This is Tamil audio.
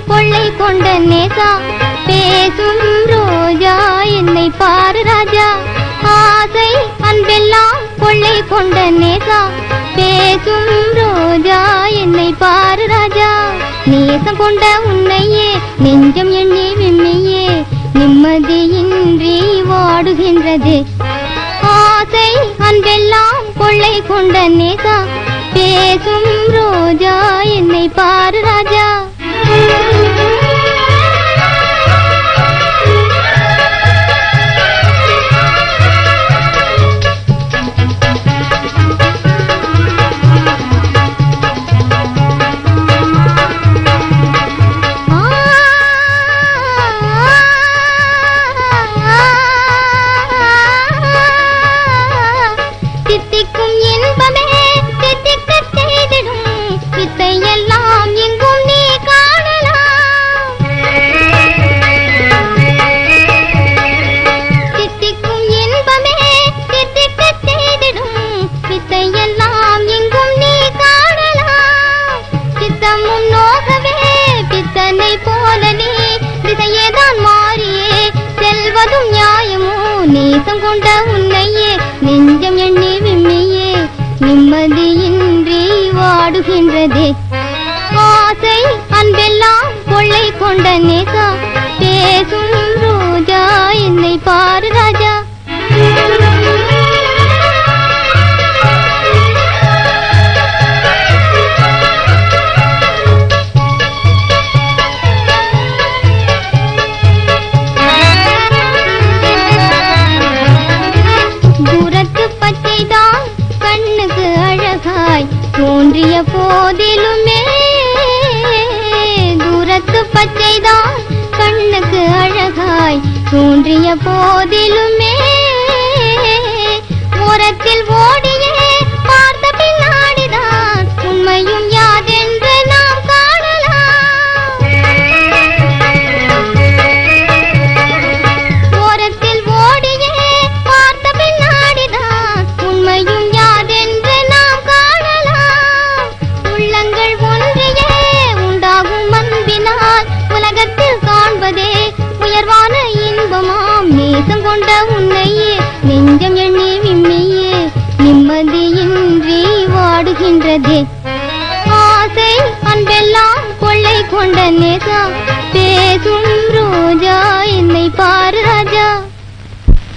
கொள்ளை கொண்ட நேசா பேசும் ரோஜா என்னை பாரு ராஜா ஆசை அன்பெல்லாம் கொள்ளை கொண்ட நேசா பேசும் ரோஜா என்னை பாரு ராஜா நேசம் கொண்ட உன்னையே நெஞ்சம் எண்ணி விம்மியே நிம்மதியின்றி வாடுகின்றது ஆசை அன்பெல்லாம் கொள்ளை கொண்ட நேசா பேசும் ரோஜா என்னை பாரு ராஜா தித்திக்கும் இன்பமே தித்திக்கச் செய்திடும் வித்தையெல்லாம் எங்கும் நீ காணலாம் தித்திக்கும் இன்பமே தித்திக்கச் செய்திடும் வித்தையெல்லாம் எங்கும் நீ காணலாம் சித்தமும் நோகவே பித்தனை போல நீ திசையேதான் மாறியே செல்வதும் நியாயமோ நேசம் கொண்ட உன்னையே நெஞ்சம் எண்ணி விம்மியே நிம்மதியின்றி வாடுகின்றதே ஆசை அன்பெல்லாம் கொள்ளை கொண்ட நேசா பேசும் ரோஜா என்னை பாரு ராஜா தூரத்து பச்சைதான் கண்ணுக்கு அழகாய் தோன்றிய போதிலுமே தூரத்து பச்சைதான் கண்ணுக்கு அழகாய் தோன்றிய போதிலுமே ஓரத்தில் ஓடியே பார்த்த பின்னாடிதான் உண்மையும் யாதென்று நாம் காணலாம் ஓரத்தில் ஓடியே பார்த்த பின்னாடிதான் உண்மையும் யாதென்று நாம் காணலாம் உள்ளங்கள் ஒன்றியே உண்டாகும் அன்பினால் உலகத்தில் காண்பதே உயர்வான இன்பமாம் நேசம் கொண்ட உன்னையே நெஞ்சம் எண்ணி விம்மியே நிம்மதியின்றி வாடுகின்றதே ஆசை அன்பெல்லாம் கொள்ளை கொண்ட நேசா பேசும் ரோஜா என்னை பா